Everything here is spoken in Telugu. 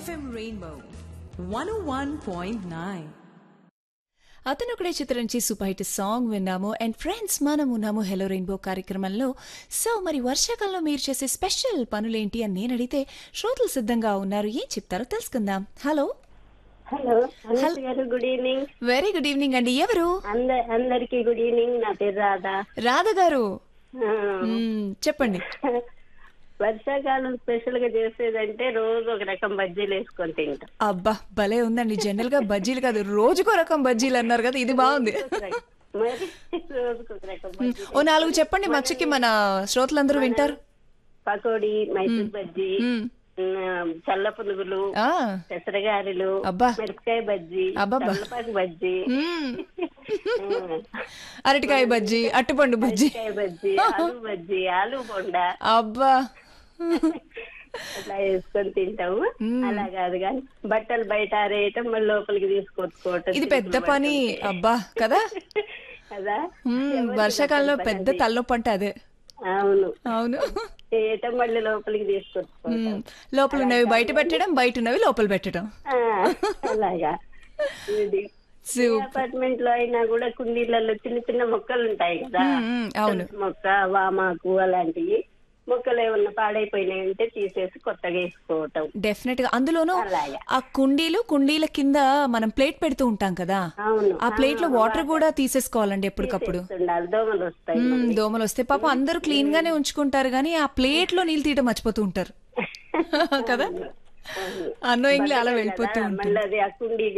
FM Rainbow 101.9. అతను ఒకడే చిత్రం నుంచి సూపర్ హిట్ సాంగ్ విన్నాము అండ్ ఫ్రెండ్స్ మనం ఉన్నాము హెలో రెయిన్బో కార్యక్రమంలో సో మరి వర్షాకాలంలో మీరు చేసే స్పెషల్ పనులేంటి అని నేను అడిగితే శ్రోతలు సిద్ధంగా ఉన్నారు ఏం చెప్తారో తెలుసుకుందాం హలో హలో అనిత గారు good evening very good evening అండి ఎవరు అంద అందరికి గుడ్ ఈవినింగ్ నా పేరు రాధా రాధ గారు ఆ, మ్మ్, చెప్పండి వర్షాకాలం స్పెషల్ గా చేసేదంటే రోజు ఒక రకం బజ్జీలు వేసుకొని తింటాం అబ్బా భలే ఉందండి జనరల్ గా బజ్జీలు కాదు రోజుకో రకం బజ్జీలు అన్నారు కదా ఇది బాగుంది మరి రోజుకు ఒక రకం బజ్జీ ఓ నాలుగు చెప్పండి మచ్చకి మన శ్రోతలందరూ వింటారు పకోడీ మైసూర్ బజ్జీ మ్మ్. ఉమ్, చల్ల పునుగులు ఆ, పెసరగారెలు అబ్బా. మిరపకాయ బజ్జీ అబ్బబ్బా. చల్లపాకు బజ్జీ మ్మ్. ఉమ్, అరటికాయ బజ్జీ అట్టుపండు బజ్జీ మిరపకాయ బజ్జీ ఆలు బజ్జీ ఆలు బొండా అబ్బా అట్లా వేసుకొని తింటాము అలా కాదు కానీ బట్టలు బయట ఆరేయటం మళ్ళీ లోపలికి తీసుకొచ్చుకోవటం ఇది పెద్ద పని అబ్బా కదా కదా మ్మ్, వర్షాకాలంలో పెద్ద తలనొప్పి అంటే అదే అవును అవును చేయటం మళ్ళీ లోపలికి తీసుకొచ్చుకోవటం మ్మ్, లోపల ఉన్నవి బయట పెట్టడం బయట ఉన్నవి లోపల పెట్టడం ఆ, అలాగా ఇది సూ- అపార్ట్మెంట్ లో అయినా కూడా కుండీలలో చిన్న చిన్న మొక్కలు ఉంటాయి కదా మ్మ్, మ్మ్, అవును తులసి మొక్క వామాకు అలాంటివి మొక్కలు ఏమన్నా పాడైపోయినాయి అంటే తీసేసి కొత్తగా వేసుకోవటం డెఫినెట్ గా అందులోనూ అలాగా ఆ కుండీలు కుండీల కింద మనం ప్లేట్ పెడుతూ ఉంటాం కదా అవును ఆ ప్లేట్ లో వాటర్ కూడా తీసేసుకోవాలండి ఎప్పటికప్పుడు ఉండాలి దోమలు వస్తాయి మ్మ్, దోమలు వస్తే పాపం అందరూ క్లీన్ గానే ఉంచుకుంటారు కానీ ఆ ప్లేట్ లో నీళ్ళు తీయడం మర్చిపోతూ ఉంటారు కదా అన్నోయింగ్లీ అలా వెళ్ళిపోతూ కదా, ఉంటుంది మళ్ళీ అది ఆ కుండీ